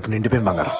నాకు నిండిపోయింది బంగారం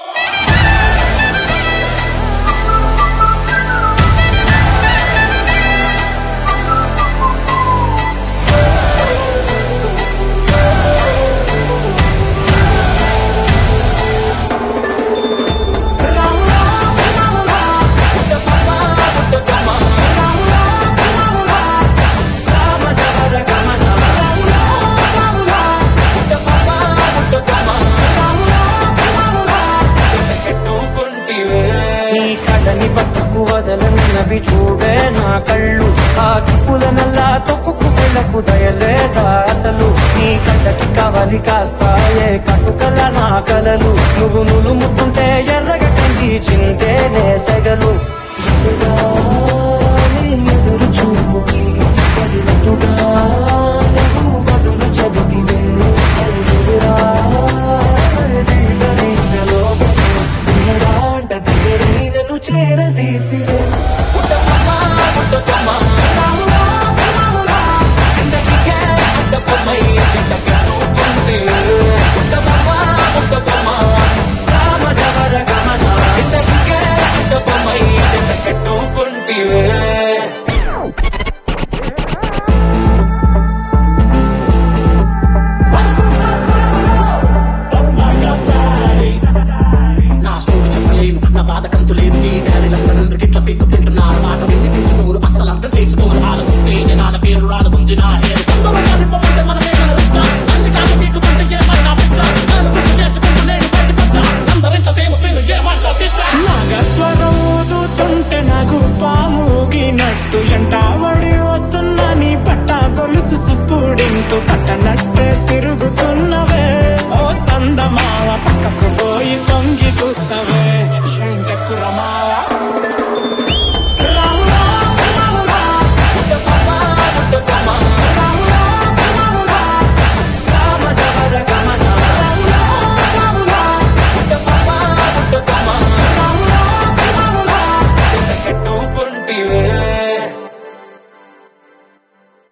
నీ కళ్ళని పట్టుకు వదలనున్నవి చూడే నా కళ్ళు ఆ కిప్పుల నల్లా తొక్కుకు వెళ్ళకు దయలేదా అసలు నీ కళ్ళకి కవలి కాస్తాయే కట్టుకల నా కలలు నువ్వు నులు ముద్దుంటే ఎర్రగ కంది చింతేనే సెగలు ఎదురాలి ఎదురు చూపుకి కదిలట్టుగా నువ్వు బదులు చెబుతివే ఎదురురా నీడలోకి నన్ను చేరదీస్తే నా స్టోరీ చెప్పలేదు నా బాధ కంతు లేదు మీ డాడీ లందరందరికి ఇట్లా పీక్కు తింటున్నారు మాట విని పెంచుకోరు అస్సలు అర్థం చేసుకోరు ఆలోచిస్తే నేను నా పేరు రాలుతుంది నా హేరు కొంతమంది పొమ్మంటే మనమే కలవచ్చా అన్ని కాదు పీకుతుంటే ఏమైనా పిచ్చా నన్ను గుర్తు నేర్చుకుంటూ నేను బయటకొచ్చా అందరింట సేమ సేను ఏమంటా చిచ్చా నాగస్వరం ఊదుతుంటే నాకు పాముగినట్టు ఎంటావడి వస్తున్నా నీ పట్ట గొలుసు సప్పుడింటూ పట్టనట్టే తిరుగుతున్నవే ఓ సందమావ పక్కకు పోయి తొంగి చూస్తవే ఎంటకురమావా